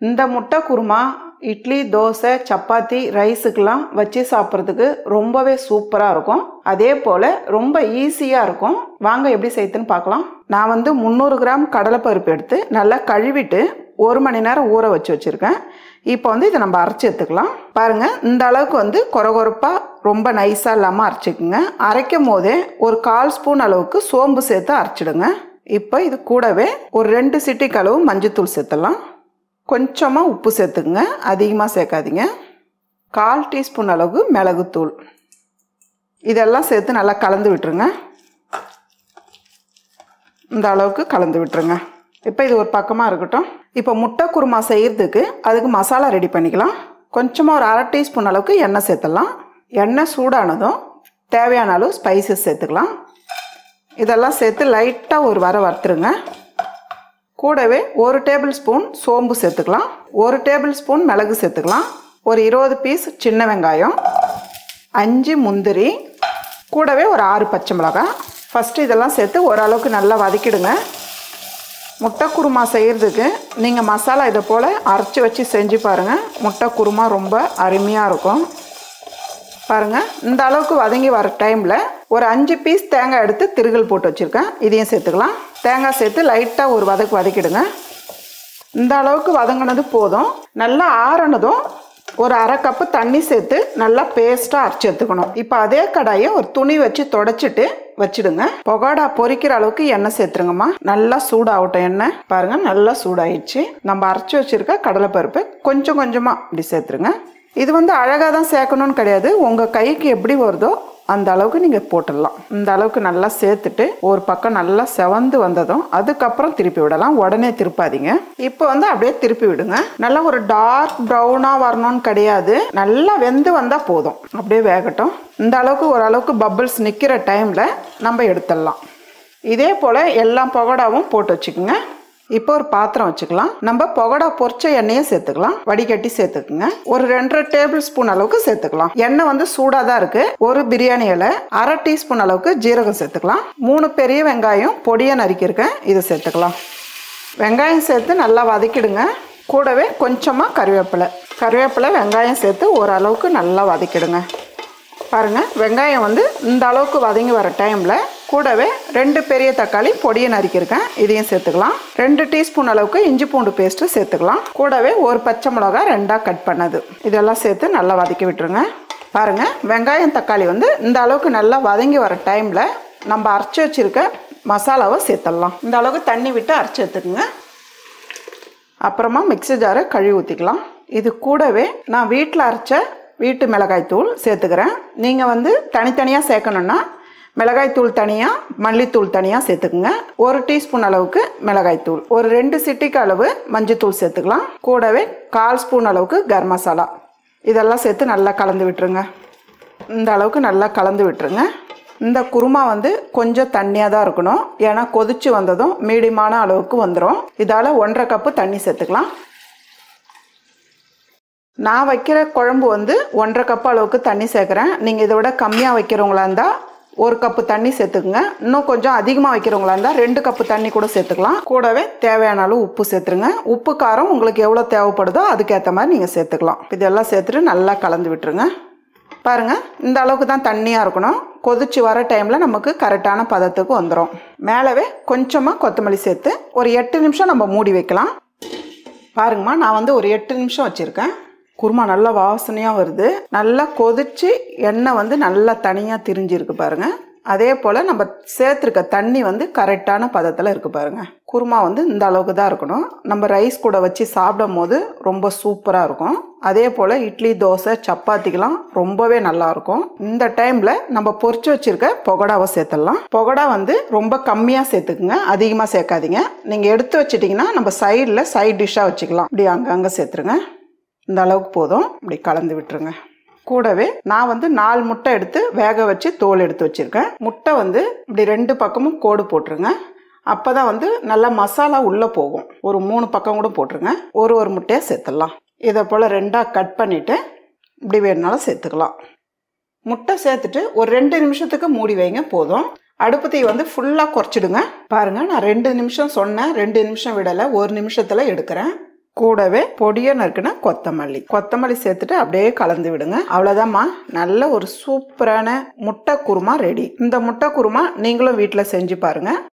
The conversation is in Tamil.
இந்த முட்டை குருமா இட்லி தோசை சப்பாத்தி ரைஸுக்கெல்லாம் வச்சு சாப்பிட்றதுக்கு ரொம்பவே சூப்பராக இருக்கும் அதே போல் ரொம்ப ஈஸியாக இருக்கும் வாங்க எப்படி செய்யுதுன்னு பார்க்கலாம் நான் வந்து முந்நூறு கிராம் கடலைப்பருப்பு எடுத்து நல்லா கழுவிட்டு ஒரு மணி நேரம் ஊற வச்சு வச்சுருக்கேன் இப்போ வந்து இதை நம்ம அரைச்சி எடுத்துக்கலாம் பாருங்கள் இந்த அளவுக்கு வந்து கொரகொரப்பாக ரொம்ப நைஸாக இல்லாமல் அரைச்சிக்குங்க அரைக்கும் போதே ஒரு கால் ஸ்பூன் அளவுக்கு சோம்பு சேர்த்து அரைச்சிடுங்க இப்போ இது கூடவே ஒரு ரெண்டு சிட்டிக்கு அளவு மஞ்சத்தூள் சேர்த்துடலாம் கொஞ்சமாக உப்பு சேர்த்துக்குங்க அதிகமாக சேர்க்காதீங்க கால் டீஸ்பூன் அளவு மிளகுத்தூள் இதெல்லாம் சேர்த்து நல்லா கலந்து விட்டுருங்க இந்த அளவுக்கு கலந்து விட்டுருங்க இப்போ இது ஒரு பக்கமாக இருக்கட்டும் இப்போ முட்டை குருமா செய்கிறதுக்கு அதுக்கு மசாலா ரெடி பண்ணிக்கலாம் கொஞ்சமாக ஒரு அரை டீஸ்பூன் அளவுக்கு எண்ணெய் சேர்த்துடலாம் எண்ணெய் சூடானதும் தேவையான அளவு ஸ்பைசஸ் சேர்த்துக்கலாம் இதெல்லாம் சேர்த்து லைட்டாக ஒரு வர வறுத்துருங்க கூடவே ஒரு டேபிள் ஸ்பூன் சோம்பு சேர்த்துக்கலாம் ஒரு டேபிள் ஸ்பூன் மிளகு சேர்த்துக்கலாம் ஒரு இருபது பீஸ் சின்ன வெங்காயம் அஞ்சு முந்திரி கூடவே ஒரு ஆறு பச்சை மிளகாய் ஃபஸ்ட்டு இதெல்லாம் சேர்த்து ஓரளவுக்கு நல்லா வதக்கிடுங்க முட்டை குருமா செய்கிறதுக்கு நீங்கள் மசாலா இதை போல் அரைச்சி வச்சு செஞ்சு பாருங்கள் முட்டை குருமா ரொம்ப அருமையாக இருக்கும் பாருங்கள் இந்த அளவுக்கு வதங்கி வர டைமில் ஒரு அஞ்சு பீஸ் தேங்காய் எடுத்து திருகல் போட்டு வச்சுருக்கேன் இதையும் சேர்த்துக்கலாம் தேங்காய் சேர்த்து லைட்டாக ஒரு வதக்கு வதக்கிடுங்க இந்த அளவுக்கு வதங்கினது போதும் நல்லா ஆறினதும் ஒரு அரை கப்பு தண்ணி சேர்த்து நல்லா பேஸ்ட்டாக அரைச்சி எடுத்துக்கணும் இப்போ அதே கடாயை ஒரு துணி வச்சு தொடச்சிட்டு வச்சிடுங்க பொகாடா பொரிக்கிற அளவுக்கு எண்ணெய் சேர்த்துருங்கம்மா நல்லா சூடாகட்டும் எண்ணெய் பாருங்க நல்லா சூடாயிடுச்சு நம்ம அரைச்சி வச்சிருக்க கடலைப்பருப்பு கொஞ்சம் கொஞ்சமாக இப்படி சேர்த்துருங்க இது வந்து அழகாக தான் சேர்க்கணும்னு கிடையாது உங்கள் கைக்கு எப்படி வருதோ அந்த அளவுக்கு நீங்கள் போட்டுடலாம் இந்த அளவுக்கு நல்லா சேர்த்துட்டு ஒரு பக்கம் நல்லா செவந்து வந்ததும் அதுக்கப்புறம் திருப்பி விடலாம் உடனே திருப்பாதீங்க இப்போ வந்து அப்படியே திருப்பி விடுங்க நல்லா ஒரு டார்க் ப்ரௌனாக வரணும்னு கிடையாது நல்லா வெந்து வந்தால் போதும் அப்படியே வேகட்டும் இந்த அளவுக்கு ஓரளவுக்கு பபிள்ஸ் நிற்கிற டைமில் நம்ம எடுத்துடலாம் இதே போல் எல்லா பகோடாவும் போட்டு வச்சுக்கோங்க இப்போ ஒரு பாத்திரம் வச்சுக்கலாம் நம்ம பகோடா பொரிச்ச எண்ணெயை சேர்த்துக்கலாம் வடிகட்டி சேர்த்துக்குங்க ஒரு ரெண்டரை டேபிள் ஸ்பூன் அளவுக்கு சேர்த்துக்கலாம் எண்ணெய் வந்து சூடாக தான் இருக்கு ஒரு பிரியாணி இலை அரை டீஸ்பூன் அளவுக்கு ஜீரகம் சேர்த்துக்கலாம் மூணு பெரிய வெங்காயம் பொடியை நறுக்கியிருக்கேன் இதை சேர்த்துக்கலாம் வெங்காயம் சேர்த்து நல்லா வதக்கிடுங்க கூடவே கொஞ்சமாக கருவேப்பிலை கருவேப்பிலை வெங்காயம் சேர்த்து ஓரளவுக்கு நல்லா வதக்கிடுங்க பாருங்கள் வெங்காயம் வந்து இந்த அளவுக்கு வதங்கி வர டைமில் கூடவே ரெண்டு பெரிய தக்காளி பொடியை நறுக்கியிருக்கேன் இதையும் சேர்த்துக்கலாம் ரெண்டு டீஸ்பூன் அளவுக்கு இஞ்சி பூண்டு பேஸ்ட்டு சேர்த்துக்கலாம் கூடவே ஒரு பச்சை மிளகாய் ரெண்டாக கட் பண்ணது இதெல்லாம் சேர்த்து நல்லா வதக்கி விட்டுருங்க பாருங்கள் வெங்காயம் தக்காளி வந்து இந்த அளவுக்கு நல்லா வதங்கி வர டைமில் நம்ம அரைச்சி வச்சுருக்க மசாலாவை சேர்த்துடலாம் இந்த அளவுக்கு தண்ணி விட்டு அரைச்சி எடுத்துக்கோங்க அப்புறமா மிக்ஸி ஜாரை கழுவி ஊற்றிக்கலாம் இது கூடவே நான் வீட்டில் அரைச்ச வீட்டு மிளகாய் தூள் சேர்த்துக்கிறேன் நீங்கள் வந்து தனித்தனியாக சேர்க்கணுன்னா மிளகாய் தூள் தனியாக மல்லித்தூள் தனியாக சேர்த்துக்குங்க ஒரு டீஸ்பூன் அளவுக்கு மிளகாய் தூள் ஒரு ரெண்டு சிட்டிக்கு அளவு மஞ்சத்தூள் சேர்த்துக்கலாம் கூடவே கால் ஸ்பூன் அளவுக்கு கரம் மசாலா இதெல்லாம் சேர்த்து நல்லா கலந்து விட்டுருங்க இந்த அளவுக்கு நல்லா கலந்து விட்டுருங்க இந்த குருமா வந்து கொஞ்சம் தண்ணியாக தான் இருக்கணும் ஏன்னா கொதிச்சு வந்ததும் மீடியமான அளவுக்கு வந்துடும் இதால் ஒன்றரை கப்பு தண்ணி சேர்த்துக்கலாம் நான் வைக்கிற குழம்பு வந்து ஒன்றரை கப்பு அளவுக்கு தண்ணி சேர்க்குறேன் நீங்கள் இதை விட கம்மியாக வைக்கிறவங்களா இருந்தால் ஒரு கப்பு தண்ணி சேர்த்துக்குங்க இன்னும் கொஞ்சம் அதிகமாக வைக்கிறவங்களா இருந்தால் ரெண்டு கப்பு தண்ணி கூட சேர்த்துக்கலாம் கூடவே தேவையான அளவு உப்பு சேர்த்துருங்க உப்பு காரம் உங்களுக்கு எவ்வளோ தேவைப்படுதோ அதுக்கேற்ற மாதிரி நீங்கள் சேர்த்துக்கலாம் இதெல்லாம் சேர்த்துட்டு நல்லா கலந்து விட்டுருங்க பாருங்கள் இந்த அளவுக்கு தான் தண்ணியாக இருக்கணும் கொதிச்சு வர டைமில் நமக்கு கரெக்டான பதத்துக்கு வந்துடும் மேலவே கொஞ்சமாக கொத்தமல்லி சேர்த்து ஒரு எட்டு நிமிஷம் நம்ம மூடி வைக்கலாம் பாருங்கம்மா நான் வந்து ஒரு எட்டு நிமிஷம் வச்சுருக்கேன் குருமா நல்லா வாசனையாக வருது நல்லா கொதிச்சு எண்ணெய் வந்து நல்லா தனியாக திரிஞ்சிருக்கு பாருங்க அதே போல் நம்ம சேர்த்துருக்க தண்ணி வந்து கரெக்டான பதத்தில் இருக்குது பாருங்க குருமா வந்து இந்த அளவுக்கு தான் இருக்கணும் நம்ம ரைஸ் கூட வச்சு சாப்பிடும் போது ரொம்ப சூப்பராக இருக்கும் அதே போல் இட்லி தோசை சப்பாத்திக்கெல்லாம் ரொம்பவே நல்லா இருக்கும் இந்த டைமில் நம்ம பொரிச்சு வச்சிருக்க பொகடாவை சேர்த்துடலாம் பொகடா வந்து ரொம்ப கம்மியாக சேர்த்துக்குங்க அதிகமாக சேர்க்காதீங்க நீங்கள் எடுத்து வச்சிட்டிங்கன்னா நம்ம சைடில் சைட் டிஷ்ஷாக வச்சுக்கலாம் இப்படி அங்கங்கே சேர்த்துருங்க இந்த அளவுக்கு போதும் இப்படி கலந்து விட்டுருங்க கூடவே நான் வந்து நாலு முட்டை எடுத்து வேக வச்சு தோல் எடுத்து வச்சுருக்கேன் முட்டை வந்து இப்படி ரெண்டு பக்கமும் கோடு போட்டுருங்க அப்போ தான் வந்து நல்லா மசாலா உள்ளே போகும் ஒரு மூணு பக்கம் கூட போட்டுருங்க ஒரு ஒரு முட்டையை சேர்த்துடலாம் இதை போல் ரெண்டாக கட் பண்ணிவிட்டு இப்படி வேணுனாலும் சேர்த்துக்கலாம் முட்டை சேர்த்துட்டு ஒரு ரெண்டு நிமிஷத்துக்கு மூடி வைங்க போதும் அடுப்பு தீ வந்து ஃபுல்லாக குறைச்சிடுங்க பாருங்கள் நான் ரெண்டு நிமிஷம் சொன்னேன் ரெண்டு நிமிஷம் விடலை ஒரு நிமிஷத்தில் எடுக்கிறேன் கூடவே பொடியை நறுக்குன கொத்தமல்லி கொத்தமல்லி சேர்த்துட்டு அப்படியே கலந்து விடுங்க அவ்வளோதாம்மா நல்ல ஒரு சூப்பரான முட்டை குருமா ரெடி இந்த முட்டை குருமா நீங்களும் வீட்டில் செஞ்சு பாருங்க